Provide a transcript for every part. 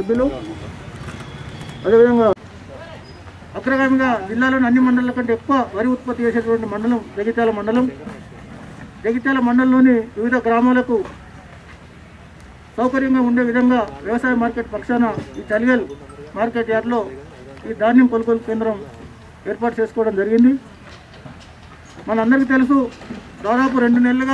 సభ్యులు అదేవిధంగా అగ్రగామిగా జిల్లాలోని అన్ని మండలాల కంటే ఎక్కువ వరి ఉత్పత్తి చేసేటువంటి మండలం జగిత్యాల మండలం జగిత్యాల మండలంలోని వివిధ గ్రామాలకు సౌకర్యంగా ఉండే విధంగా వ్యవసాయ మార్కెట్ పక్షాన ఈ చలిగల్ మార్కెట్ యార్డ్లో ఈ ధాన్యం కొనుగోలు కేంద్రం ఏర్పాటు చేసుకోవడం జరిగింది మనందరికీ తెలుసు దాదాపు రెండు నెలలుగా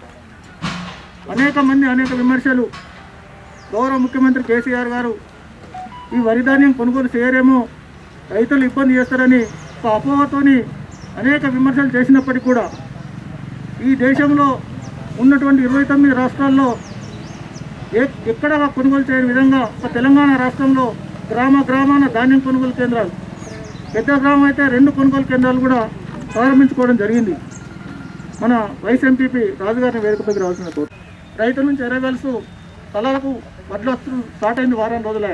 అనేక మంది అనేక విమర్శలు గౌరవ ముఖ్యమంత్రి కేసీఆర్ గారు ఈ వరి ధాన్యం కొనుగోలు చేయరేమో రైతులు ఇబ్బంది చేస్తారని ఒక అపోహతోని అనేక విమర్శలు చేసినప్పటికీ కూడా ఈ దేశంలో ఉన్నటువంటి ఇరవై తొమ్మిది రాష్ట్రాల్లో ఏ ఎక్కడ కొనుగోలు చేయని విధంగా ఒక తెలంగాణ రాష్ట్రంలో గ్రామ గ్రామాన ధాన్యం కొనుగోలు కేంద్రాలు పెద్ద గ్రామం అయితే రెండు కొనుగోలు కేంద్రాలు కూడా ప్రారంభించుకోవడం జరిగింది మన వైస్ ఎంపీపీ రాజుగారిని వేదికపైకి రావాల్సిన కోరు రైతుల నుంచి ఎరవేల్సు తలలకు వడ్లు వస్తు స్టార్ట్ అయింది వారం రోజులే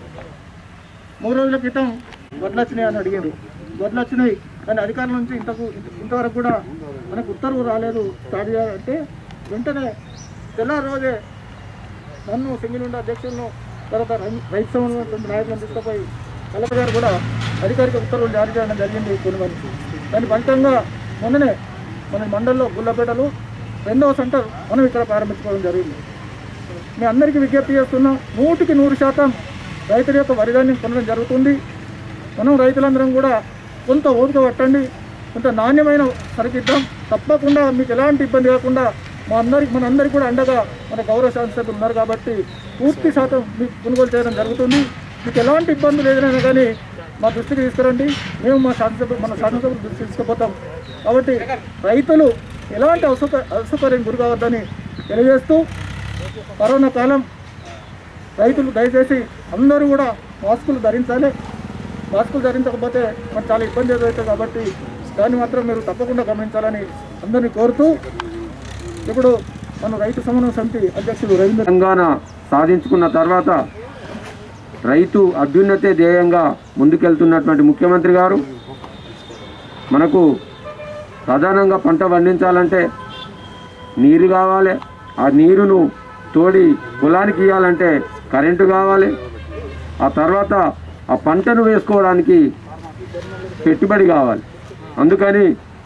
మూడు రోజుల క్రితం వడ్లు వచ్చినాయి అని అడిగారు వడ్లు వచ్చినాయి కానీ అధికారుల నుంచి ఇంతకు ఇంతవరకు కూడా మనకు ఉత్తర్వు రాలేదు స్టార్ట్ చేయాలంటే వెంటనే తెల్లారి రోజే నన్ను సింగిల్ అధ్యక్షులను తర్వాత రై- రైతు సంబంధించిన నాయకులను తీసుకుపోయి కలెక్టర్ గారు కూడా అధికారిక ఉత్తర్వులు జారీ చేయడం జరిగింది కొన్ని మంది దాని ఫలితంగా మొన్ననే మన మండలంలో గుల్లపేటలు రెండవ సెంటర్ మనం ఇక్కడ ప్రారంభించుకోవడం జరిగింది మీ అందరికీ విజ్ఞప్తి చేస్తున్నాం నూటికి నూరు శాతం రైతుల యొక్క వరిధాన్యం కొనడం జరుగుతుంది మనం రైతులందరం కూడా కొంత ఓపిక పట్టండి కొంత నాణ్యమైన సరికిద్దాం తప్పకుండా మీకు ఎలాంటి ఇబ్బంది కాకుండా మా అందరికి మన అందరికీ కూడా అండగా మన గౌరవ శాసనసభ్యులు ఉన్నారు కాబట్టి పూర్తి శాతం మీకు కొనుగోలు చేయడం జరుగుతుంది మీకు ఎలాంటి ఇబ్బందులు ఏదైనా కానీ మా దృష్టికి తీసుకురండి మేము మా శాసనసభ మన శాసనసభ దృష్టికి తీసుకుపోతాం కాబట్టి రైతులు ఎలాంటి అసౌక అసౌకర్యం గురి కావద్దని తెలియజేస్తూ కరోనా కాలం రైతులు దయచేసి అందరూ కూడా మాస్కులు ధరించాలి మాస్కులు ధరించకపోతే మనకు చాలా ఇబ్బంది ఎదురవుతుంది కాబట్టి దాన్ని మాత్రం మీరు తప్పకుండా గమనించాలని అందరినీ కోరుతూ ఇప్పుడు మన రైతు సమన్వయ సమితి అధ్యక్షుడు రవీంద్ర తెలంగాణ సాధించుకున్న తర్వాత రైతు అభ్యున్నతే ధ్యేయంగా ముందుకెళ్తున్నటువంటి ముఖ్యమంత్రి గారు మనకు ప్రధానంగా పంట పండించాలంటే నీరు కావాలి ఆ నీరును తోడి పొలానికి ఇవ్వాలంటే కరెంటు కావాలి ఆ తర్వాత ఆ పంటను వేసుకోవడానికి పెట్టుబడి కావాలి అందుకని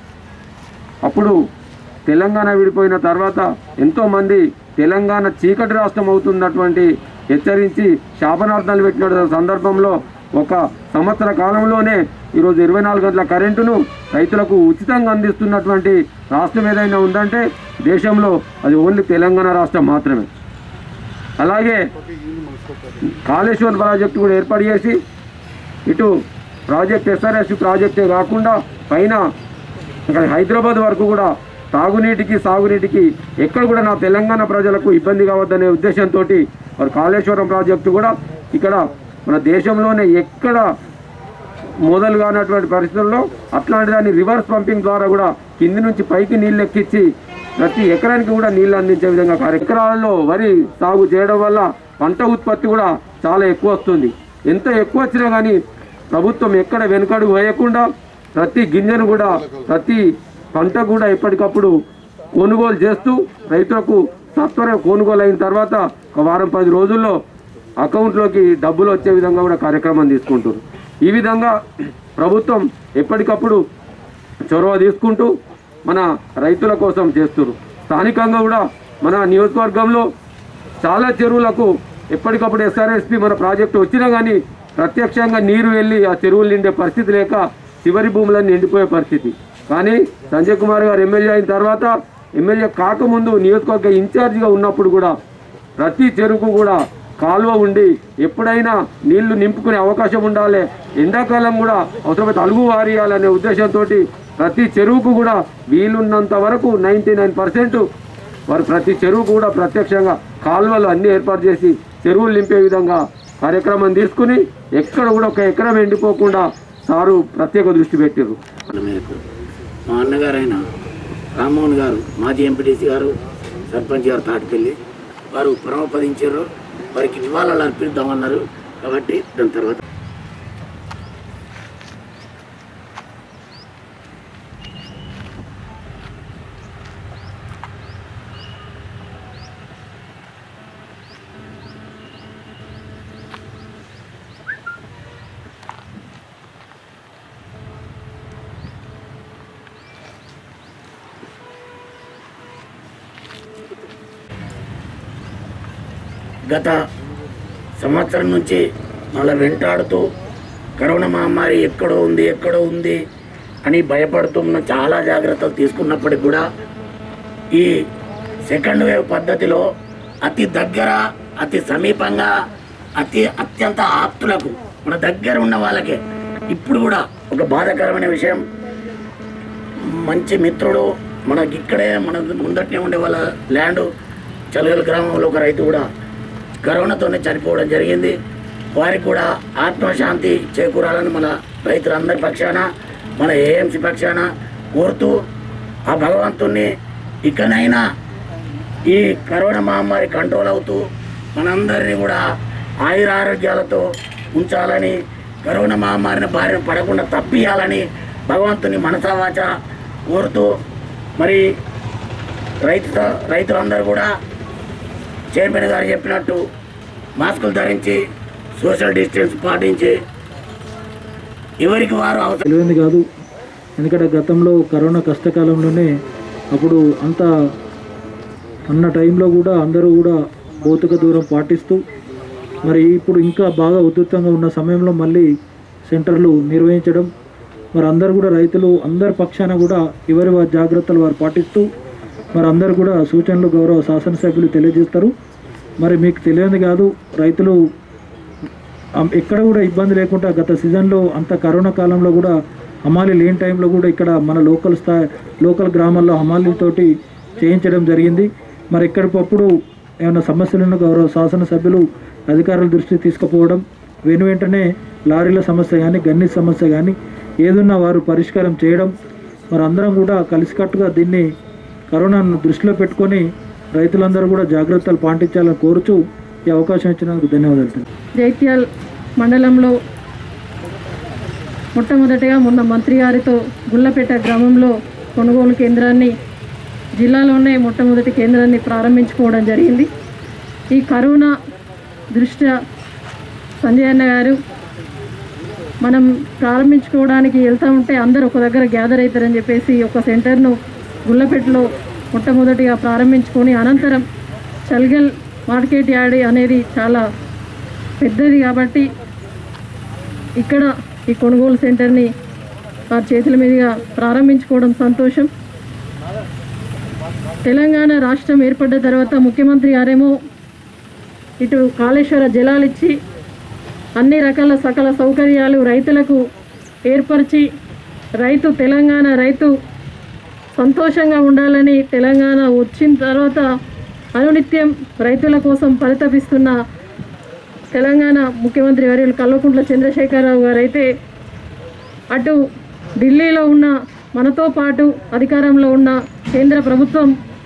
అప్పుడు తెలంగాణ విడిపోయిన తర్వాత ఎంతోమంది తెలంగాణ చీకటి రాష్ట్రం అవుతున్నటువంటి హెచ్చరించి శాపనార్థాలు పెట్టిన సందర్భంలో ఒక సంవత్సర కాలంలోనే ఈరోజు ఇరవై నాలుగు గంటల కరెంటును రైతులకు ఉచితంగా అందిస్తున్నటువంటి రాష్ట్రం ఏదైనా ఉందంటే దేశంలో అది ఓన్లీ తెలంగాణ రాష్ట్రం మాత్రమే అలాగే కాళేశ్వరం ప్రాజెక్టు కూడా ఏర్పాటు చేసి ఇటు ప్రాజెక్ట్ ఎస్ఆర్ఎస్ ప్రాజెక్టే కాకుండా పైన ఇక్కడ హైదరాబాద్ వరకు కూడా తాగునీటికి సాగునీటికి ఎక్కడ కూడా నా తెలంగాణ ప్రజలకు ఇబ్బంది కావద్దనే ఉద్దేశంతో మరి కాళేశ్వరం ప్రాజెక్టు కూడా ఇక్కడ మన దేశంలోనే ఎక్కడ మొదలు కానటువంటి పరిస్థితుల్లో అట్లాంటి దాన్ని రివర్స్ పంపింగ్ ద్వారా కూడా కింది నుంచి పైకి నీళ్ళు ఎక్కించి ప్రతి ఎకరానికి కూడా నీళ్లు అందించే విధంగా కార్యక్రమాలలో వరి సాగు చేయడం వల్ల పంట ఉత్పత్తి కూడా చాలా ఎక్కువ వస్తుంది ఎంత ఎక్కువ వచ్చినా కానీ ప్రభుత్వం ఎక్కడ వెనుకడుగు వేయకుండా ప్రతి గింజను కూడా ప్రతి పంట కూడా ఎప్పటికప్పుడు కొనుగోలు చేస్తూ రైతులకు సత్వరం కొనుగోలు అయిన తర్వాత ఒక వారం పది రోజుల్లో అకౌంట్లోకి డబ్బులు వచ్చే విధంగా కూడా కార్యక్రమం తీసుకుంటారు ఈ విధంగా ప్రభుత్వం ఎప్పటికప్పుడు చొరవ తీసుకుంటూ మన రైతుల కోసం చేస్తున్నారు స్థానికంగా కూడా మన నియోజకవర్గంలో చాలా చెరువులకు ఎప్పటికప్పుడు ఎస్ఆర్ఎస్పి మన ప్రాజెక్టు వచ్చినా కానీ ప్రత్యక్షంగా నీరు వెళ్ళి ఆ చెరువులు నిండే పరిస్థితి లేక చివరి భూములన్నీ ఎండిపోయే పరిస్థితి కానీ సంజయ్ కుమార్ గారు ఎమ్మెల్యే అయిన తర్వాత ఎమ్మెల్యే కాకముందు నియోజకవర్గ ఇన్ఛార్జిగా ఉన్నప్పుడు కూడా ప్రతి చెరువుకు కూడా కాలువ ఉండి ఎప్పుడైనా నీళ్లు నింపుకునే అవకాశం ఉండాలి ఎండాకాలం కూడా అవసరమైతే అలుగు వారియాలనే ఉద్దేశంతో ప్రతి చెరువుకు కూడా వీలున్నంత వరకు నైంటీ నైన్ పర్సెంట్ వారు ప్రతి చెరువుకు కూడా ప్రత్యక్షంగా కాలువలు అన్ని ఏర్పాటు చేసి చెరువులు నింపే విధంగా కార్యక్రమం తీసుకుని ఎక్కడ కూడా ఒక ఎకరం ఎండిపోకుండా సారు ప్రత్యేక దృష్టి పెట్టారు మన మేరకు మా అన్నగారైన రామ్మోహన్ గారు మాజీ ఎంపీటీసీ గారు సర్పంచ్ గారు తాటిపల్లి వారు పరమపదించారు వారికి నివాళులు అర్పిద్దామన్నారు కాబట్టి దాని తర్వాత గత సంవత్సరం నుంచి మళ్ళీ వెంటాడుతూ కరోనా మహమ్మారి ఎక్కడో ఉంది ఎక్కడో ఉంది అని భయపడుతున్న చాలా జాగ్రత్తలు తీసుకున్నప్పటికి కూడా ఈ సెకండ్ వేవ్ పద్ధతిలో అతి దగ్గర అతి సమీపంగా అతి అత్యంత ఆప్తులకు మన దగ్గర ఉన్న వాళ్ళకే ఇప్పుడు కూడా ఒక బాధాకరమైన విషయం మంచి మిత్రుడు మనకి ఇక్కడే మన ముందటనే ఉండే వాళ్ళ ల్యాండ్ చలగల గ్రామంలో ఒక రైతు కూడా కరోనాతోనే చనిపోవడం జరిగింది వారికి కూడా ఆత్మశాంతి చేకూరాలని మన రైతులందరి పక్షాన మన ఏఎంసీ పక్షాన కోరుతూ ఆ భగవంతుణ్ణి ఇకనైనా ఈ కరోనా మహమ్మారి కంట్రోల్ అవుతూ మనందరినీ కూడా ఆయురారోగ్యాలతో ఉంచాలని కరోనా మహమ్మారిని బారిన పడకుండా తప్పియాలని భగవంతుని మనసావాచ కోరుతూ మరి రైతు రైతులందరూ కూడా చైర్మన్ గారు చెప్పినట్టు మాస్కులు ధరించి సోషల్ డిస్టెన్స్ పాటించి ఎవరికి వారు అవసరం తెలియంది కాదు ఎందుకంటే గతంలో కరోనా కష్టకాలంలోనే అప్పుడు అంత అన్న టైంలో కూడా అందరూ కూడా భౌతిక దూరం పాటిస్తూ మరి ఇప్పుడు ఇంకా బాగా ఉధృతంగా ఉన్న సమయంలో మళ్ళీ సెంటర్లు నిర్వహించడం మరి అందరు కూడా రైతులు అందరి పక్షాన కూడా ఎవరి వారి జాగ్రత్తలు వారు పాటిస్తూ మరి అందరు కూడా సూచనలు గౌరవ శాసనసభ్యులు తెలియజేస్తారు మరి మీకు తెలియదు కాదు రైతులు అం- ఎక్కడ కూడా ఇబ్బంది లేకుండా గత సీజన్లో అంత కరోనా కాలంలో కూడా హమాలి లేని టైంలో కూడా ఇక్కడ మన లోకల్ స్థాయి లోకల్ గ్రామాల్లో హమాలీతోటి చేయించడం జరిగింది మరి ఎక్కడికప్పుడు ఏమైనా సమస్యలను గౌరవ శాసనసభ్యులు అధికారుల దృష్టికి తీసుకుపోవడం వెను వెంటనే లారీల సమస్య కానీ గన్ని సమస్య కానీ ఏదున్నా వారు పరిష్కారం చేయడం మరి అందరం కూడా కలిసికట్టుగా దీన్ని కరోనాను దృష్టిలో పెట్టుకొని రైతులందరూ కూడా జాగ్రత్తలు పాటించాలని కోరుచూ ఈ అవకాశం ఇచ్చినందుకు ధన్యవాదాలు జైత్యాల్ మండలంలో మొట్టమొదటిగా మొన్న మంత్రి గారితో గుల్లపేట గ్రామంలో కొనుగోలు కేంద్రాన్ని జిల్లాలోనే మొట్టమొదటి కేంద్రాన్ని ప్రారంభించుకోవడం జరిగింది ఈ కరోనా దృష్ట్యా సంజయ్ అన్న గారు మనం ప్రారంభించుకోవడానికి వెళ్తూ ఉంటే అందరూ ఒక దగ్గర గ్యాదర్ అవుతారని చెప్పేసి ఒక సెంటర్ను గుల్లపేటలో మొట్టమొదటిగా ప్రారంభించుకొని అనంతరం చల్గల్ మార్కెట్ యార్డ్ అనేది చాలా పెద్దది కాబట్టి ఇక్కడ ఈ కొనుగోలు సెంటర్ని వారి చేతుల మీదుగా ప్రారంభించుకోవడం సంతోషం తెలంగాణ రాష్ట్రం ఏర్పడ్డ తర్వాత ముఖ్యమంత్రి గారేమో ఇటు కాళేశ్వర జలాలు ఇచ్చి అన్ని రకాల సకల సౌకర్యాలు రైతులకు ఏర్పరిచి రైతు తెలంగాణ రైతు సంతోషంగా ఉండాలని తెలంగాణ వచ్చిన తర్వాత అనునిత్యం రైతుల కోసం పరితపిస్తున్న తెలంగాణ ముఖ్యమంత్రి వర్యులు కల్వకుంట్ల చంద్రశేఖరరావు గారు అయితే అటు ఢిల్లీలో ఉన్న మనతో పాటు అధికారంలో ఉన్న కేంద్ర ప్రభుత్వం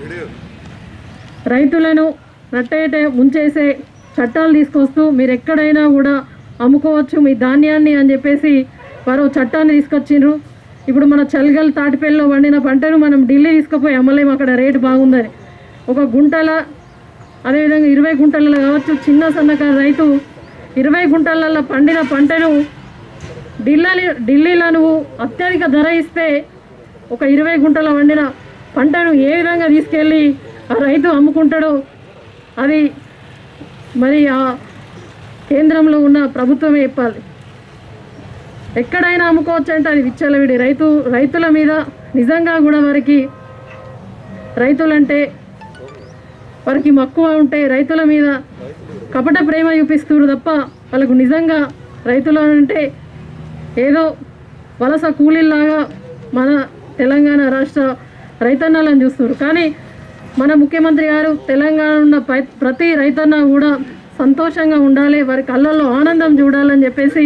రైతులను నట్టేట ముంచేసే చట్టాలు తీసుకొస్తూ మీరు ఎక్కడైనా కూడా అమ్ముకోవచ్చు మీ ధాన్యాన్ని అని చెప్పేసి వారు చట్టాన్ని తీసుకొచ్చిండ్రు ఇప్పుడు మన చల్గల్ తాటిపల్లిలో పండిన పంటను మనం ఢిల్లీ తీసుకుపోయి అమ్మలేము అక్కడ రేటు బాగుందని ఒక గుంటల అదేవిధంగా ఇరవై గుంటలలో కావచ్చు చిన్న సన్నకారు రైతు ఇరవై గుంటలలో పండిన పంటను ఢిల్లీ ఢిల్లీలో నువ్వు అత్యధిక ధర ఇస్తే ఒక ఇరవై గుంటల వండిన పంటను ఏ విధంగా తీసుకెళ్ళి ఆ రైతు అమ్ముకుంటాడో అది మరి ఆ కేంద్రంలో ఉన్న ప్రభుత్వమే చెప్పాలి ఎక్కడైనా అమ్ముకోవచ్చు అంటే అది విచ్చలవిడి రైతు రైతుల మీద నిజంగా కూడా వారికి రైతులంటే వారికి మక్కువ ఉంటే రైతుల మీద కపట ప్రేమ చూపిస్తున్నారు తప్ప వాళ్ళకు నిజంగా రైతులు అంటే ఏదో వలస కూలీల్లాగా మన తెలంగాణ రాష్ట్ర రైతన్నలను చూస్తున్నారు కానీ మన ముఖ్యమంత్రి గారు తెలంగాణ ఉన్న పై- ప్రతి రైతన్న కూడా సంతోషంగా ఉండాలి వారి కళ్ళల్లో ఆనందం చూడాలని చెప్పేసి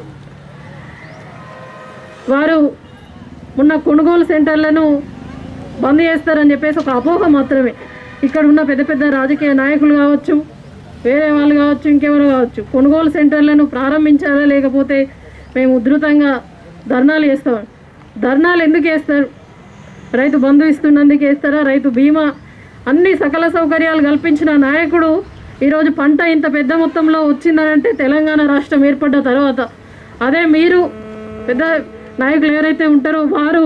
వారు ఉన్న కొనుగోలు సెంటర్లను బంద్ చేస్తారని చెప్పేసి ఒక అపోహ మాత్రమే ఇక్కడ ఉన్న పెద్ద పెద్ద రాజకీయ నాయకులు కావచ్చు వేరే వాళ్ళు కావచ్చు ఇంకెవరు కావచ్చు కొనుగోలు సెంటర్లను ప్రారంభించాలా లేకపోతే మేము ఉధృతంగా ధర్నాలు చేస్తాం ధర్నాలు ఎందుకు వేస్తారు రైతు బంధు ఇస్తున్నందుకు వేస్తారా రైతు బీమా అన్ని సకల సౌకర్యాలు కల్పించిన నాయకుడు ఈరోజు పంట ఇంత పెద్ద మొత్తంలో వచ్చిందనంటే తెలంగాణ రాష్ట్రం ఏర్పడ్డ తర్వాత అదే మీరు పెద్ద నాయకులు ఎవరైతే ఉంటారో వారు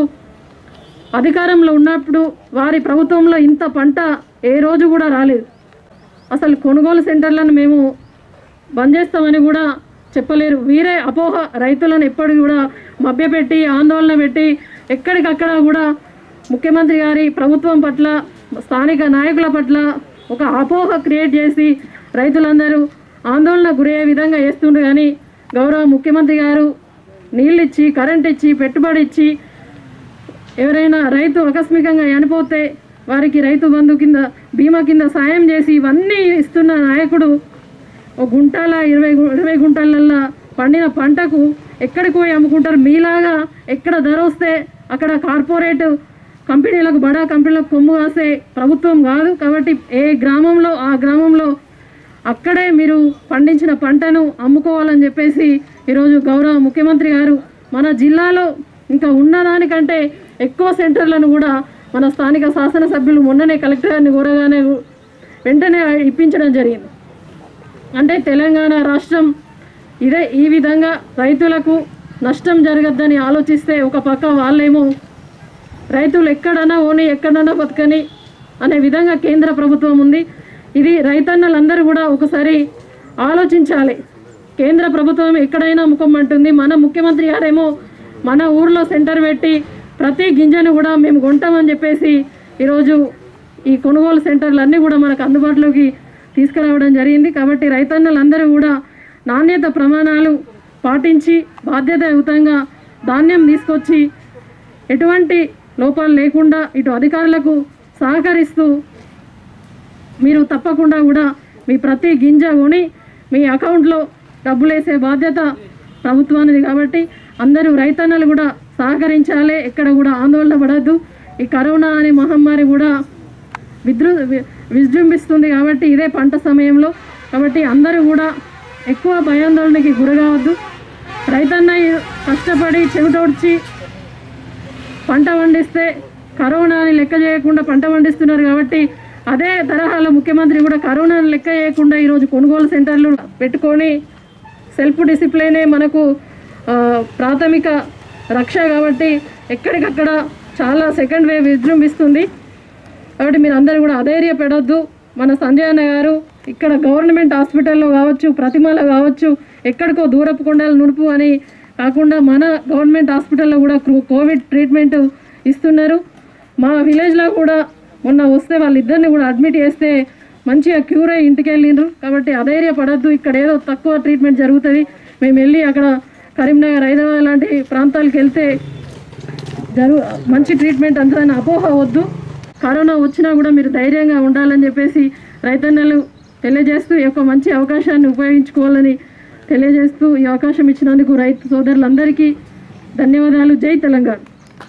అధికారంలో ఉన్నప్పుడు వారి ప్రభుత్వంలో ఇంత పంట ఏ రోజు కూడా రాలేదు అసలు కొనుగోలు సెంటర్లను మేము బంద్ చేస్తామని కూడా చెప్పలేరు వీరే అపోహ రైతులను ఎప్పటికి కూడా మభ్యపెట్టి ఆందోళన పెట్టి ఎక్కడికక్కడ కూడా ముఖ్యమంత్రి గారి ప్రభుత్వం పట్ల స్థానిక నాయకుల పట్ల ఒక అపోహ క్రియేట్ చేసి రైతులందరూ ఆందోళన గురయ్యే విధంగా చేస్తుండ్రు కానీ గౌరవ ముఖ్యమంత్రి గారు నీళ్ళు ఇచ్చి కరెంట్ ఇచ్చి పెట్టుబడి ఇచ్చి ఎవరైనా రైతు ఆకస్మికంగా చనిపోతే వారికి రైతు బంధు కింద బీమా కింద సాయం చేసి ఇవన్నీ ఇస్తున్న నాయకుడు ఒక గుంటాల ఇరవై గు- ఇరవై గుంటలల్లో పండిన పంటకు ఎక్కడికి పోయి అమ్ముకుంటారు మీలాగా ఎక్కడ ధర వస్తే అక్కడ కార్పొరేట్ కంపెనీలకు బడా కంపెనీలకు కొమ్ము కాసే ప్రభుత్వం కాదు కాబట్టి ఏ గ్రామంలో ఆ గ్రామంలో అక్కడే మీరు పండించిన పంటను అమ్ముకోవాలని చెప్పేసి ఈరోజు గౌరవ ముఖ్యమంత్రి గారు మన జిల్లాలో ఇంకా ఉన్నదానికంటే ఎక్కువ సెంటర్లను కూడా మన స్థానిక శాసనసభ్యులు మొన్ననే కలెక్టర్ గారిని కోరగానే వెంటనే ఇప్పించడం జరిగింది అంటే తెలంగాణ రాష్ట్రం ఇదే ఈ విధంగా రైతులకు నష్టం జరగద్దని ఆలోచిస్తే ఒక పక్క వాళ్ళేమో రైతులు ఎక్కడన్నా ఓని ఎక్కడన్నా బతకని అనే విధంగా కేంద్ర ప్రభుత్వం ఉంది ఇది రైతన్నలందరూ కూడా ఒకసారి ఆలోచించాలి కేంద్ర ప్రభుత్వం ఎక్కడైనా అమ్ముకోమంటుంది మన ముఖ్యమంత్రి గారేమో మన ఊర్లో సెంటర్ పెట్టి ప్రతి గింజను కూడా మేము కొంటామని చెప్పేసి ఈరోజు ఈ కొనుగోలు సెంటర్లు అన్నీ కూడా మనకు అందుబాటులోకి తీసుకురావడం జరిగింది కాబట్టి రైతన్నలందరూ కూడా నాణ్యత ప్రమాణాలు పాటించి బాధ్యతాయుతంగా ధాన్యం తీసుకొచ్చి ఎటువంటి లోపాలు లేకుండా ఇటు అధికారులకు సహకరిస్తూ మీరు తప్పకుండా కూడా మీ ప్రతి గింజ కొని మీ అకౌంట్లో డబ్బులు వేసే బాధ్యత ప్రభుత్వానిది కాబట్టి అందరూ రైతన్నలు కూడా సహకరించాలి ఎక్కడ కూడా ఆందోళన పడద్దు ఈ కరోనా అనే మహమ్మారి కూడా విజృ వి- విజృంభిస్తుంది కాబట్టి ఇదే పంట సమయంలో కాబట్టి అందరూ కూడా ఎక్కువ భయాందోళనకి గురకావద్దు రైతన్న కష్టపడి చెవిటోడ్చి పంట పండిస్తే కరోనాని లెక్క చేయకుండా పంట పండిస్తున్నారు కాబట్టి అదే తరహాలో ముఖ్యమంత్రి కూడా కరోనాని లెక్క చేయకుండా ఈరోజు కొనుగోలు సెంటర్లు పెట్టుకొని సెల్ఫ్ డిసిప్లినే మనకు ఆ, ప్రాథమిక రక్ష కాబట్టి ఎక్కడికక్కడ చాలా సెకండ్ వేవ్ విజృంభిస్తుంది కాబట్టి మీరు అందరూ కూడా అధైర్యపడొద్దు మన సంజయ్ అన్న గారు ఇక్కడ గవర్నమెంట్ హాస్పిటల్లో కావచ్చు ప్రతిమలో కావచ్చు ఎక్కడికో దూరపు కొండలు నుడుపు అని కాకుండా మన గవర్నమెంట్ హాస్పిటల్లో కూడా క్రో- కోవిడ్ ట్రీట్మెంట్ ఇస్తున్నారు మా విలేజ్లో కూడా మొన్న వస్తే వాళ్ళిద్దరిని కూడా అడ్మిట్ చేస్తే మంచిగా క్యూర్ అయ్యి ఇంటికి వెళ్ళిండ్రు కాబట్టి అధైర్యపడద్దు ఇక్కడ ఏదో తక్కువ ట్రీట్మెంట్ జరుగుతుంది మేము వెళ్ళి అక్కడ కరీంనగర్ హైదరాబాద్ లాంటి ప్రాంతాలకు వెళ్తే జరుగు మంచి ట్రీట్మెంట్ అంతదని అపోహ వద్దు కరోనా వచ్చినా కూడా మీరు ధైర్యంగా ఉండాలని చెప్పేసి రైతన్నలు తెలియజేస్తూ ఈ యొక్క మంచి అవకాశాన్ని ఉపయోగించుకోవాలని తెలియజేస్తూ ఈ అవకాశం ఇచ్చినందుకు రైతు సోదరులందరికీ ధన్యవాదాలు జై తెలంగాణ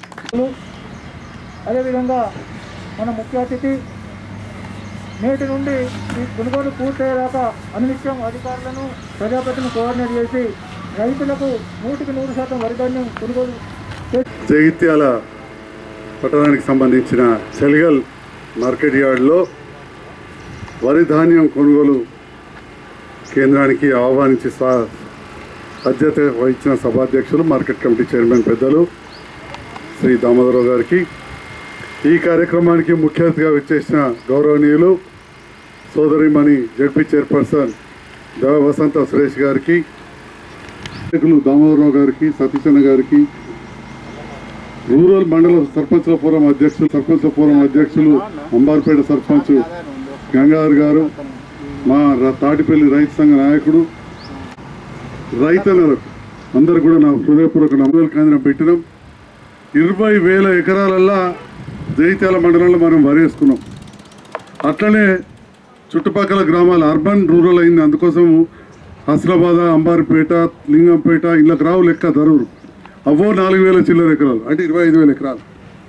అదేవిధంగా మన ముఖ్య అతిథి నేటి నుండి ఈ కొనుగోలు పూర్తయ్యేదాకా అనునిత్యం అధికారులను ప్రజాప్రతిని కోఆర్డినేట్ చేసి రైతులకు నూటికి నూరు శాతం వరిధాన్యం కొనుగోలు జగిత్యాల పట్టణానికి సంబంధించిన చెలిగల్ మార్కెట్ యార్డ్లో వరి ధాన్యం కొనుగోలు కేంద్రానికి ఆహ్వానించి సా అధ్యత వహించిన సభాధ్యక్షులు మార్కెట్ కమిటీ చైర్మన్ పెద్దలు శ్రీ దామోదరరావు గారికి ఈ కార్యక్రమానికి ముఖ్య అతిథిగా విచ్చేసిన గౌరవనీయులు సోదరిమణి జడ్పీ చైర్పర్సన్ దేవ వసంత సురేష్ గారికి నాయకులు దామోదరరావు గారికి సతీశన్న గారికి రూరల్ మండల సర్పంచ్ల ఫోరం అధ్యక్షులు సర్పంచ్ల ఫోరం అధ్యక్షులు అంబార్పేట సర్పంచ్ గంగాధర్ గారు మా ర- తాటిపల్లి రైతు సంఘ నాయకుడు రైతన్నలకు అందరు కూడా నా హృదయపూర్వక నమ్మకాలు కేంద్రం పెట్టినాం ఇరవై వేల ఎకరాలల్లా జైత్యాల మండలంలో మనం వరేసుకున్నాం అట్లనే చుట్టుపక్కల గ్రామాలు అర్బన్ రూరల్ అయింది అందుకోసం హస్నాబాద్ అంబార్పేట లింగంపేట ఇళ్ళకి రావు లెక్క ధరూరు అవో నాలుగు వేల చిల్లర ఎకరాలు అంటే ఇరవై ఐదు వేల ఎకరాలు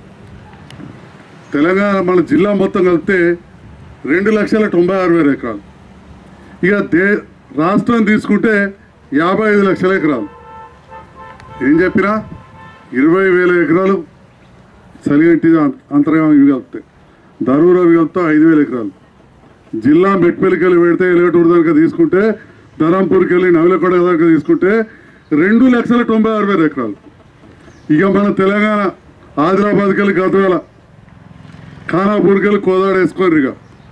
తెలంగాణ మన జిల్లా మొత్తం కలిపితే రెండు లక్షల తొంభై ఆరు వేల ఎకరాలు ఇక దే రాష్ట్రం తీసుకుంటే యాభై ఐదు లక్షల ఎకరాలు ఏం చెప్పినా ఇరవై వేల ఎకరాలు చలిగంటి అంతర్గం ఇవి కలుపుతాయి ధరూరు అవి కలుపుతా ఐదు వేల ఎకరాలు జిల్లా మెట్పల్లికి వెళ్ళి పెడితే ఎలివేటూరు దాకా తీసుకుంటే ధరంపూర్కి వెళ్ళి నవలకొండ దాకా తీసుకుంటే రెండు లక్షల తొంభై ఆరు వేల ఎకరాలు ఇక మన తెలంగాణ ఆదిలాబాద్కి వెళ్ళి గద్వాల ఖానాపూర్కి వెళ్ళి కోదాడ వేసుకోరు ఇక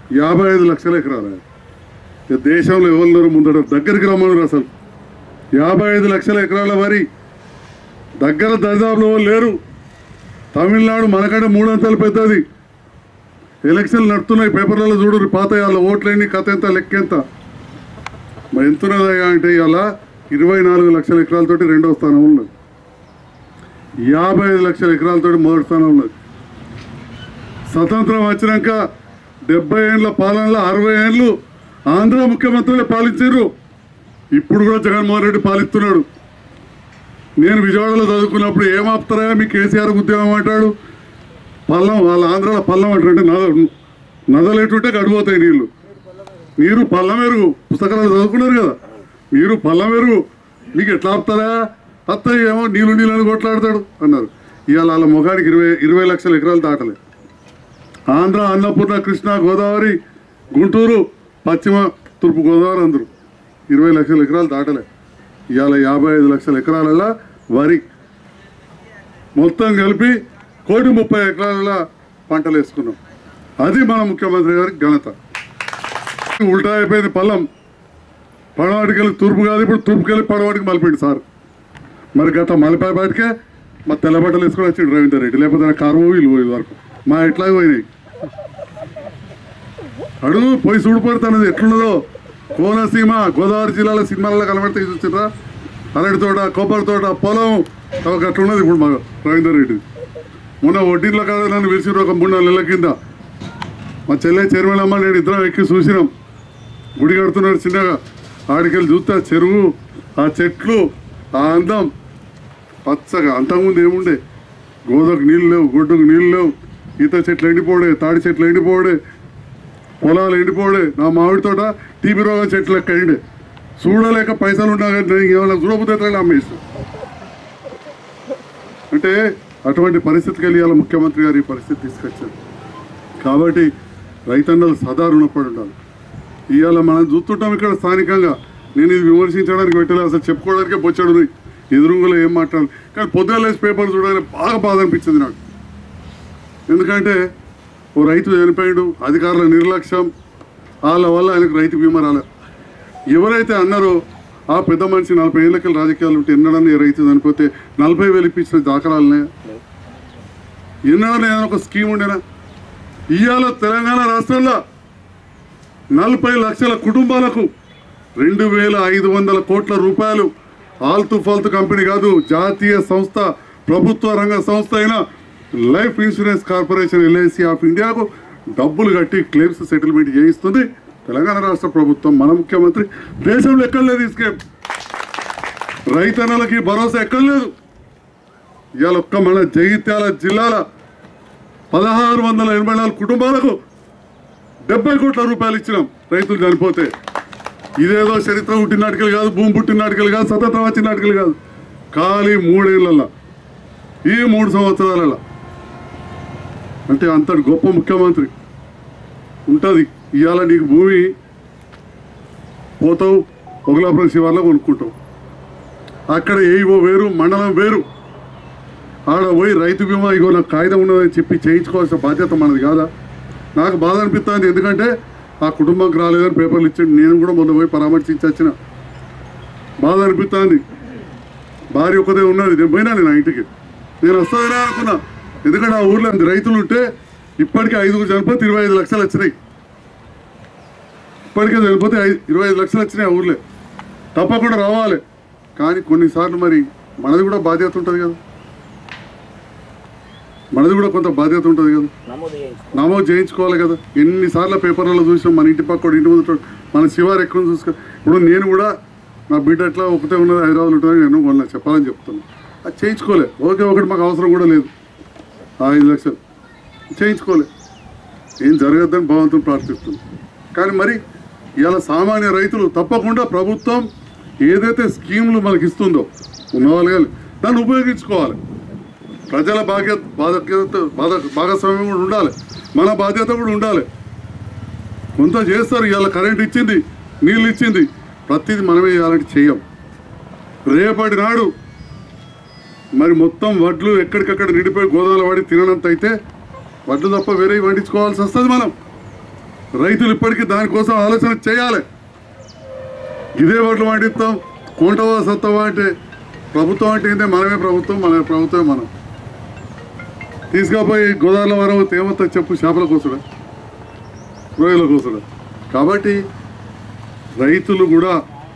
యాభై ఐదు లక్షల ఎకరాలు ఇక దేశంలో ఎవరున్నారు ముందట దగ్గరికి రమ్మన్నారు అసలు యాభై ఐదు లక్షల ఎకరాల వరి దగ్గర దరిదాపులో ఎవరు లేరు తమిళనాడు మనకంటే మూడంతలు పెద్దది ఎలక్షన్లు నడుతున్నాయి పేపర్లలో చూడరు పాత వాళ్ళ ఓట్లేని కథ ఎంత లెక్క ఎంత మరి ఎంత ఉన్నదయ్యా అంటే ఇవాళ ఇరవై నాలుగు లక్షల ఎకరాలతోటి రెండో స్థానం ఉన్నది యాభై ఐదు లక్షల ఎకరాలతోటి మొదటి స్థానం ఉన్నది స్వతంత్రం వచ్చినాక డెబ్బై ఏళ్ళ పాలనలో అరవై ఏళ్ళు ఆంధ్ర ముఖ్యమంత్రులే పాలించారు ఇప్పుడు కూడా జగన్మోహన్ రెడ్డి పాలిస్తున్నాడు నేను విజయవాడలో చదువుకున్నప్పుడు ఏం ఆపుతారా మీ కేసీఆర్ ఉద్యోగం అంటాడు పల్లం వాళ్ళ ఆంధ్రాలో పల్లం అంటారంటే నద నదలేటుంటే గడిపోతాయి నీళ్ళు మీరు పల్లం ఎరుగు పుస్తకాలు చదువుకున్నారు కదా మీరు పల్లం ఎరుగు మీకు ఎట్లా ఆపుతారా అత్తయ్య ఏమో నీళ్ళు నీళ్ళు అని కొట్లాడతాడు అన్నారు ఇవాళ వాళ్ళ ముఖానికి ఇరవై ఇరవై లక్షల ఎకరాలు దాటలే ఆంధ్ర అన్నపూర్ణ కృష్ణా గోదావరి గుంటూరు పశ్చిమ తూర్పు గోదావరి అందరూ ఇరవై లక్షల ఎకరాలు దాటలే ఇవాళ యాభై ఐదు లక్షల ఎకరాలలో వరి మొత్తం కలిపి కోటి ముప్పై ఎకరాల పంటలు వేసుకున్నాం అది మన ముఖ్యమంత్రి గారి ఘనత ఉల్టా అయిపోయింది పల్లం పడవాటికి వెళ్ళి తూర్పు కాదు ఇప్పుడు తూర్పుకి వెళ్ళి పడవాటికి మలిపిండి సార్ మరి గత మలిపాయ బయటకే మా తెల్ల బట్టలు వేసుకొని వచ్చిండు రవీందర్ రెడ్డి లేకపోతే నా కారు వీళ్ళు పోయే వరకు మా ఎట్లా పోయినాయి అడుగు పోయి చూడిపడుతున్నది ఎట్లున్నదో కోనసీమ గోదావరి జిల్లాల సినిమాలలో కనబడితే చూసిండ్రా అరటి తోట కొబ్బరి తోట పొలం ఒక అట్లున్నది ఇప్పుడు మా రవీందర్ రెడ్డి మొన్న వడ్డీలో కాదు నన్ను పిలిచిర్రు ఒక మూడు నాలుగు నెలల కింద మా చెల్లె చైర్మన్ అమ్మ నేను ఇద్దరం ఎక్కి చూసినాం గుడి కడుతున్నాడు చిన్నగా ఆడికెళ్ళి చూస్తే ఆ చెరువు ఆ చెట్లు ఆ అందం పచ్చగా అంతకుముందు ఏముండే గోదకు నీళ్ళు లేవు గొడ్డుకు నీళ్ళు లేవు ఈత చెట్లు ఎండిపోడే తాడి చెట్లు ఎండిపోడే పొలాలు ఎండిపోడే నా మామిడి తోట టీబీ రోగం చెట్లు లెక్క ఎండే చూడలేక పైసలు ఉన్నా కానీ నేను ఏమైనా చూడబుద్ధి అమ్మేస్తాను అంటే అటువంటి పరిస్థితికి వెళ్ళి ఇవాళ ముఖ్యమంత్రి గారు ఈ పరిస్థితి తీసుకొచ్చారు కాబట్టి రైతన్నలు సదా రుణపడి ఉండాలి ఇవాళ మనం చూస్తుంటాం ఇక్కడ స్థానికంగా నేను ఇది విమర్శించడానికి పెట్టలేదు అసలు చెప్పుకోవడానికే బొచ్చాడు ఉన్నాయి. ఎదురుంగలో ఏం మాట్లాడాలి కానీ పొద్దున్న లేచి పేపర్ చూడగానే బాగా బాధ అనిపించింది నాకు ఎందుకంటే ఓ రైతు చనిపోయాడు అధికారుల నిర్లక్ష్యం వాళ్ళ వల్ల ఆయనకు రైతు బీమా రాలే ఎవరైతే అన్నారో ఆ పెద్ద మనిషి నలభై ఏళ్ళకి రాజకీయాలు ఉంటే ఎన్నడన్నా ఈ రైతు చనిపోతే నలభై వేలు ఇప్పించిన దాఖలాలనే ఎన్నడన్నా ఏదైనా ఒక స్కీమ్ ఉండేనా ఇవాళ తెలంగాణ రాష్ట్రంలో నలభై లక్షల కుటుంబాలకు రెండు వేల ఐదు వందల కోట్ల రూపాయలు ఆల్తు ఫాల్తు కంపెనీ కాదు జాతీయ సంస్థ ప్రభుత్వ రంగ సంస్థ అయిన life insurance corporation LIC of ఇండియాకు డబ్బులు కట్టి క్లెయిమ్స్ సెటిల్మెంట్ చేయిస్తుంది తెలంగాణ రాష్ట్ర ప్రభుత్వం మన ముఖ్యమంత్రి దేశంలో ఎక్కడ లేదు ఈ స్కీమ్ రైతన్నలకి భరోసా ఎక్కడ లేదు ఇవాళ ఒక్క మన జగిత్యాల జిల్లాల పదహారు వందల ఎనభై నాలుగు కుటుంబాలకు డెబ్బై కోట్ల రూపాయలు ఇచ్చినాం రైతులు చనిపోతే ఇదేదో చరిత్ర పుట్టిన నాటికలు కాదు భూమి పుట్టిన నాటికలు కాదు సతతం వచ్చిన నాటికలు కాదు ఖాళీ మూడేళ్లలో ఈ మూడు సంవత్సరాలలో అంటే అంతటి గొప్ప ముఖ్యమంత్రి ఉంటుంది ఇవాళ నీకు భూమి పోతావు పొగలాపురం శివార్లో కొనుక్కుంటావు అక్కడ ఏవో వేరు మండలం వేరు ఆడ పోయి రైతు బీమా ఇగో నాకు కాగితం ఉన్నదని చెప్పి చేయించుకోవాల్సిన బాధ్యత మనది కాదా నాకు బాధ అనిపిస్తుంది ఎందుకంటే ఆ కుటుంబంకి రాలేదని పేపర్లు ఇచ్చిండు నేను కూడా మొన్న పోయి పరామర్శించి వచ్చిన బాధ అనిపిస్తుంది భార్య ఒకదే ఉన్నది నేను పోయినా నేను ఆ ఇంటికి నేను వస్తుందనే అనుకున్నా ఎందుకంటే ఆ ఊర్లో అంత రైతులు ఉంటే ఇప్పటికే ఐదుగురు చనిపోతే ఇరవై ఐదు లక్షలు వచ్చినాయి ఇప్పటికే చనిపోతే ఐదు ఇరవై ఐదు లక్షలు వచ్చినాయి ఆ ఊర్లో తప్పకుండా రావాలి కానీ కొన్నిసార్లు మరి మనది కూడా బాధ్యత ఉంటుంది కదా మనది కూడా కొంత బాధ్యత ఉంటుంది కదా నమోదు చేయించు నమోదు చేయించుకోవాలి కదా ఎన్నిసార్లు పేపర్లలో చూసాం మన ఇంటి పక్క ఇంటి ముందు మన శివారు ఎక్కువ చూసుకో ఇప్పుడు నేను కూడా నా బిడ్డ ఎట్లా ఒకటే ఉన్నది హైదరాబాద్ ఉంటుంది నేను కొన్నా చెప్పాలని చెప్తాను అది చేయించుకోలే ఓకే ఒకటి మాకు అవసరం కూడా లేదు ఆ ఐదు లక్షలు చేయించుకోలే ఏం జరగద్దని భగవంతుని ప్రార్థిస్తుంది కానీ మరి ఇవాళ సామాన్య రైతులు తప్పకుండా ప్రభుత్వం ఏదైతే స్కీములు మనకి ఇస్తుందో ఉన్నవాళ్ళు కానీ దాన్ని ఉపయోగించుకోవాలి ప్రజల బాధ్యత బాధ్యత బాధ భాగస్వామ్యం కూడా ఉండాలి మన బాధ్యత కూడా ఉండాలి కొంత చేస్తారు ఇవాళ కరెంట్ ఇచ్చింది నీళ్ళు ఇచ్చింది ప్రతిదీ మనమే చేయాలంటే చెయ్యం రేపటి నాడు మరి మొత్తం వడ్లు ఎక్కడికక్కడ నిండిపోయి గోదావరి పడి తిననంత అయితే వడ్లు తప్ప వేరే వండించుకోవాల్సి వస్తుంది మనం రైతులు ఇప్పటికీ దానికోసం ఆలోచన చేయాలి ఇదే ఓట్లు పండిస్తాం కొంటవా సత్తవా అంటే ప్రభుత్వం అంటే ఏంటంటే మనమే ప్రభుత్వం మన ప్రభుత్వమే మనం తీసుకపోయి గోదావరి వరం తేమతో చెప్పు చేపల కోసడా రొయ్యల కోసడా కాబట్టి రైతులు కూడా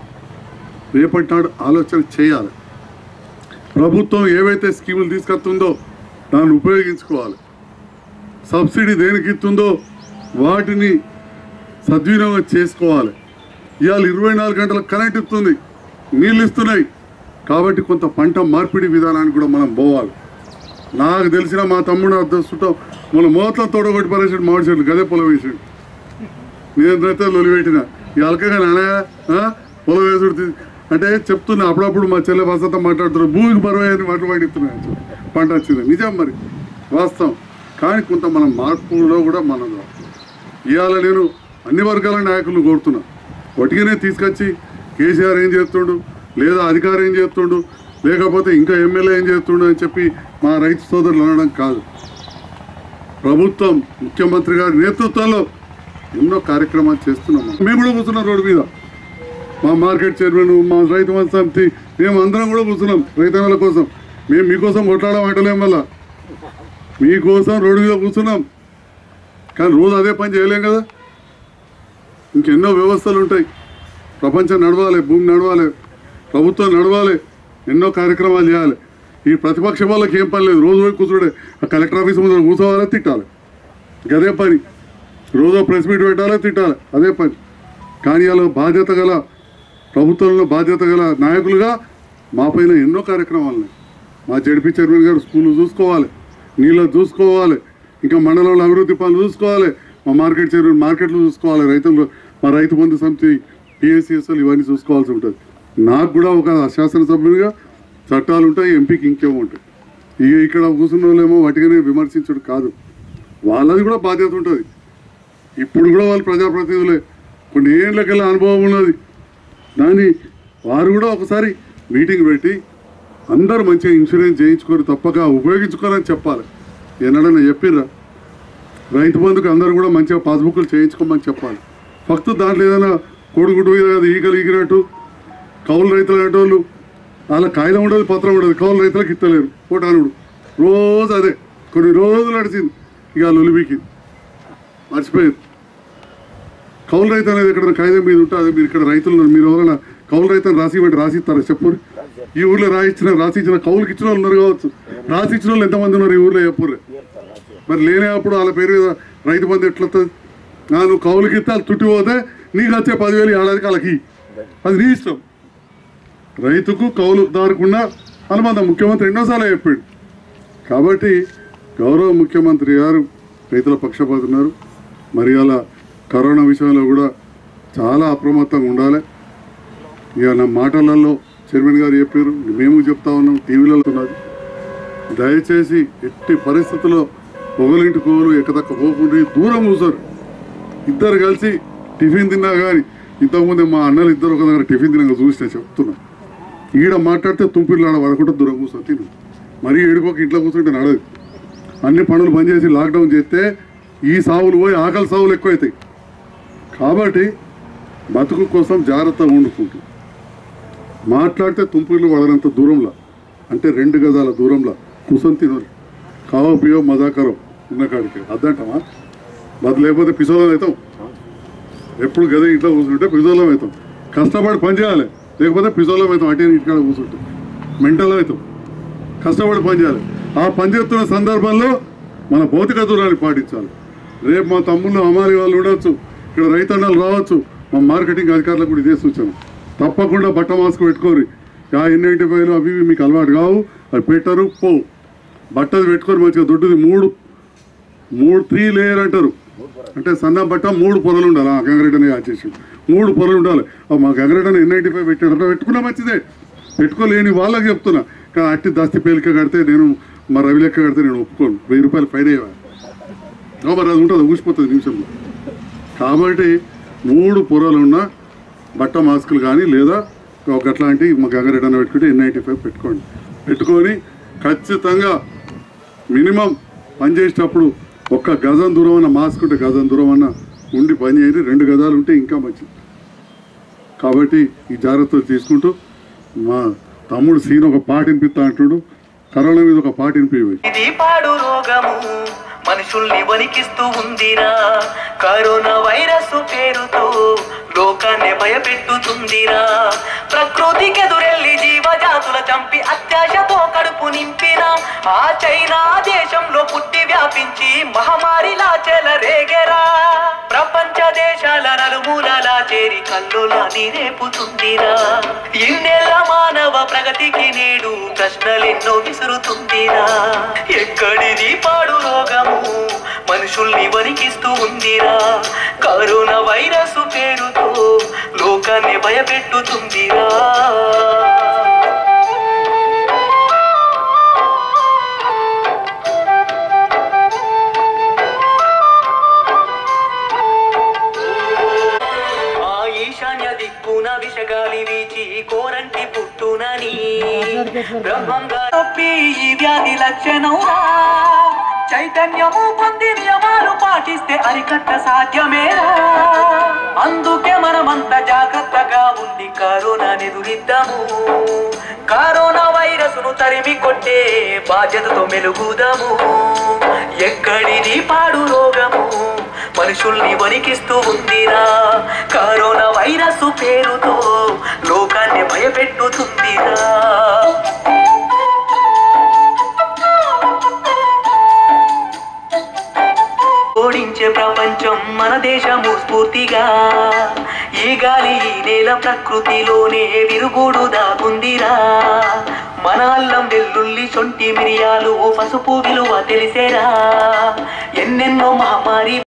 రేపటి నాడు ఆలోచన చేయాలి ప్రభుత్వం ఏవైతే స్కీములు తీసుకొస్తుందో దాన్ని ఉపయోగించుకోవాలి సబ్సిడీ దేనికి ఇస్తుందో వాటిని సద్వినియోగం చేసుకోవాలి ఇవాళ ఇరవై నాలుగు గంటల కరెంట్ ఇస్తుంది నీళ్ళు ఇస్తున్నాయి కాబట్టి కొంత పంట మార్పిడి విధానానికి కూడా మనం పోవాలి నాకు తెలిసిన మా తమ్ముడు అదృష్టం మన మూతం తోడగొట్టి పరేసాడు మామిడి చెట్లు గదే పొలం వేసాడు నేనైతే లొలిపెట్టిన ఈ అలకగా నానా పొలం వేసుడు తీ- అంటే చెప్తున్నా అప్పుడప్పుడు మా చెల్లె వసంత మాట్లాడుతున్నారు భూమికి బరువు వాటి పండిస్తున్నాయి పంట వచ్చింది నిజం మరి వాస్తవం కానీ కొంత మనం మార్పులో కూడా మనం ఇవాళ నేను అన్ని వర్గాల నాయకులను కోరుతున్నా ఒటిగానే తీసుకొచ్చి కేసీఆర్ ఏం చేస్తుండు లేదా అధికారి ఏం చేస్తుండు లేకపోతే ఇంకా ఎమ్మెల్యే ఏం చేస్తుండు అని చెప్పి మా రైతు సోదరులు అనడం కాదు ప్రభుత్వం ముఖ్యమంత్రి గారి నేతృత్వంలో ఎన్నో కార్యక్రమాలు చేస్తున్నాం మేము కూడా కూర్చున్నాం రోడ్డు మీద మా మార్కెట్ చైర్మన్ మా రైతు మంది సమితి మేము అందరం కూడా కూర్చున్నాం రైతన్నల కోసం మేము మీకోసం కొట్లాడడం అంటలేం వల్ల మీకోసం రోడ్డు మీద కూర్చున్నాం కానీ రోజు అదే పని చేయలేం కదా ఇంకెన్నో వ్యవస్థలు ఉంటాయి ప్రపంచం నడవాలి భూమి నడవాలి ప్రభుత్వం నడవాలి ఎన్నో కార్యక్రమాలు చేయాలి ఈ ప్రతిపక్ష వాళ్ళకి ఏం పని లేదు రోజు పోయి కూర్చుంటే ఆ కలెక్టర్ ఆఫీస్ ముందు కూర్చోవాలి తిట్టాలి అదే పని రోజు ప్రెస్ మీట్ పెట్టాలి తిట్టాలి అదే పని కానీ అలా బాధ్యత గల ప్రభుత్వంలో బాధ్యత గల నాయకులుగా మా పైన ఎన్నో కార్యక్రమాలు ఉన్నాయి మా జడ్పీ చైర్మన్ గారు స్కూల్ చూసుకోవాలి నీళ్ళు చూసుకోవాలి ఇంకా మండలంలో అభివృద్ధి పనులు చూసుకోవాలి మా మార్కెట్ చైర్మన్ మార్కెట్లు చూసుకోవాలి రైతులు మా రైతు బంధు సమితి పిఎస్సిఎస్ఎల్ ఇవన్నీ చూసుకోవాల్సి ఉంటుంది నాకు కూడా ఒక శాసనసభ్యునిగా చట్టాలు ఉంటాయి ఎంపీకి ఇంకేమో ఉంటాయి ఇక ఇక్కడ కూర్చున్న వాళ్ళేమో వాటిగానే విమర్శించడం కాదు వాళ్ళది కూడా బాధ్యత ఉంటుంది ఇప్పుడు కూడా వాళ్ళు ప్రజాప్రతినిధులే కొన్ని ఏళ్ళకెళ్ళ అనుభవం ఉన్నది దాన్ని వారు కూడా ఒకసారి మీటింగ్ పెట్టి అందరూ మంచిగా ఇన్సూరెన్స్ చేయించుకొని తప్పక ఉపయోగించుకోవాలని చెప్పాలి ఎన్నడన్నా చెప్పిర్రా రైతు బంధుకు అందరూ కూడా మంచిగా పాస్బుక్లు చేయించుకోమని చెప్పాలి ఫస్ట్ దాంట్లో ఏదైనా కోడిగుడ్డు మీద కదా ఈగలు ఈగినట్టు కౌలు రైతులు అనేటోళ్ళు వాళ్ళ కాగితం ఉండదు పత్రం ఉండదు కౌలు రైతులకు ఇస్తలేరు కోటానుడు రోజు అదే కొన్ని రోజులు నడిచింది ఇక లొలిబికి మర్చిపోయారు కౌలు రైతు అనేది ఇక్కడ కాగితం మీద ఉంటే అదే మీరు ఇక్కడ రైతులు ఉన్నారు. మీరు ఎవరైనా కౌలు రైతుని రాసి ఇవ్వండి రాసి ఇస్తారా చెప్పు ఈ ఊర్లో రాసిచ్చిన రాసి ఇచ్చిన కౌలుకి ఇచ్చిన వాళ్ళు ఉన్నారు కావచ్చు రాసి ఇచ్చిన వాళ్ళు ఎంతమంది ఉన్నారు ఈ ఊర్లో చెప్పుర్రే మరి లేనే అప్పుడు వాళ్ళ పేరు మీద రైతు బంధు ఎట్లా వస్తుంది నా నువ్వు కౌలుకి ఇస్తే వాళ్ళు చుట్టి పోతే నీకు వచ్చే పదివేలు ఏడాదికి వాళ్ళకి అది నీ ఇష్టం రైతుకు కౌలుదారుకున్న అనుబంధం ముఖ్యమంత్రి ఎన్నోసార్లు చెప్పాడు కాబట్టి గౌరవ ముఖ్యమంత్రి గారు రైతుల పక్షపాతున్నారు మరి అలా కరోనా విషయంలో కూడా చాలా అప్రమత్తంగా ఉండాలి ఇక నా మాటలలో చైర్మన్ గారు చెప్పారు మేము చెప్తా ఉన్నాం టీవీలలో ఉన్నది దయచేసి ఎట్టి పరిస్థితుల్లో పొగలింటి కోలు ఎక్కదక్క పోకుండా దూరం కూర్చోరు ఇద్దరు కలిసి టిఫిన్ తిన్నా కానీ ఇంతకుముందే మా అన్నలు ఇద్దరు ఒక దగ్గర టిఫిన్ తిన్నాక చూసిన చెప్తున్నా ఈడ మాట్లాడితే తుంపిళ్ళు ఆడ పడకుండా దూరం కూర్చొని తిను మరీ ఏడుకోక ఇంట్లో కూర్చుంటే నడదు అన్ని పనులు బంద్ చేసి లాక్డౌన్ చేస్తే ఈ సావులు పోయి ఆకలి సావులు ఎక్కువైతాయి కాబట్టి బతుకు కోసం జాగ్రత్తగా వండుకుంటూ మాట్లాడితే తుంపులు పడనంత దూరంలో అంటే రెండు గజాల దూరంలో కూర్చొని తినరు కావో పియో మజాకరో ఉన్న కాడికి అద్దంటామా బదు లేకపోతే పిసోలం అవుతాం ఎప్పుడు గదే ఇంట్లో కూర్చుంటే పిసోలం అవుతాం కష్టపడి పని చేయాలి లేకపోతే పిసోలం అవుతాం అటే ఇంటికాడ కూర్చుంటాం మెంటల్ అవుతాం కష్టపడి పని చేయాలి ఆ పని చేస్తున్న సందర్భంలో మన భౌతిక దూరాన్ని పాటించాలి రేపు మా తమ్ముళ్ళు అమాలి వాళ్ళు ఉండొచ్చు ఇక్కడ రైతన్నలు రావచ్చు మా మార్కెటింగ్ అధికారులకు కూడా ఇదే సూచన తప్పకుండా బట్ట మాస్క్ పెట్టుకోరు ఆ ఎన్ నైంటీ ఫైవ్లు అవి ఇవి మీకు అలవాటు కావు అవి పెట్టరు పోవు బట్టలు పెట్టుకొని మంచిగా దొడ్డుది మూడు మూడు త్రీ లేయర్ అంటారు అంటే సన్న బట్ట మూడు పొరలు ఉండాలి ఆ గంగరెడ్డి అనే చేసి మూడు పొరలు ఉండాలి ఆ మా గంగరెడ్డి అని ఎన్ నైంటీ ఫైవ్ పెట్టాడు అట్లా పెట్టుకున్నా మంచిదే పెట్టుకోలేని వాళ్ళకి చెప్తున్నా కానీ అట్టి దస్తి పేలిక కడితే నేను మా రవి లెక్క కడితే నేను ఒప్పుకోను వెయ్యి రూపాయలు ఫైన్ అయ్యేవా మరి అది ఉంటుంది ఊసిపోతుంది నిమిషంలో కాబట్టి మూడు పొరలు ఉన్న బట్ట మాస్కులు కానీ లేదా ఒక అట్లాంటి మా గంగారెడ్డి అన్న పెట్టుకుంటే ఎన్ నైంటీ ఫైవ్ పెట్టుకోండి పెట్టుకొని ఖచ్చితంగా మినిమం పనిచేసేటప్పుడు ఒక్క గజం దూరం అన్న మాస్క్ ఉంటే గజం దూరం అన్న ఉండి పని చేయండి రెండు గదాలు ఉంటే ఇంకా మంచిది కాబట్టి ఈ జాగ్రత్తలు తీసుకుంటూ మా తమ్ముడు సీన్ ఒక పాట వినిపిస్తా అంటుడు కరోనా మీద ఒక పాట వినిపించి ఇది పాడు రోగము మనుషుల్ని వణికిస్తూ ఉందిరా కరోనా వైరస్ పేరుతో లోకాన్ని భయపెట్టుతుందిరా ప్రకృతికి ఎదురెళ్ళి జీవజాతుల చంపి అత్యాశతో కడుపు నింపిన ఆ చైనా దేశంలో పుట్టి వ్యాపించి మహమ్మారిలా చెలరేగెరా ప్రపంచ దేశాల నలుమూలలా చేరి కల్లులా రేపుతుందిరా ఇన్నేళ్ల మానవ ప్రగతికి నేడు ప్రశ్నలెన్నో విసురుతుందిరా ఎక్కడిది పాడు రోగము మనుషుల్ని వణికిస్తూ ఉందిరా కరోనా వైరస్ పేరుతో లోకాన్ని భయపెట్టుతుందిరా ఆ ఈశాన్య దిక్కున విషగాలి వీచి కోరంటి పుట్టునని బ్రహ్మంగా తప్పి ఈ వ్యాధి లక్షణంరా చైతన్యము పొంది నియమాలు పాటిస్తే అరికట్ట సాధ్యమేరా అందుకే మనమంతా జాగ్రత్తగా ఉండి కరోనా ఎదురిద్దాము కరోనా వైరస్ ను తరిమి కొట్టే బాధ్యతతో మెలుగుదాము ఎక్కడిది పాడు రోగము మనుషుల్ని వణికిస్తూ ఉందిరా కరోనా వైరస్ పేరుతో లోకాన్ని భయపెట్టుతుందిరా ఓడించే ప్రపంచం మన దేశము స్ఫూర్తిగా ఈ గాలి ఈ నేల ప్రకృతిలోనే విరుగుడు దాగుందిరా మన అల్లం వెల్లుల్లి సొంటి మిరియాలు పసుపు విలువ తెలిసేరా ఎన్నెన్నో మహమ్మారి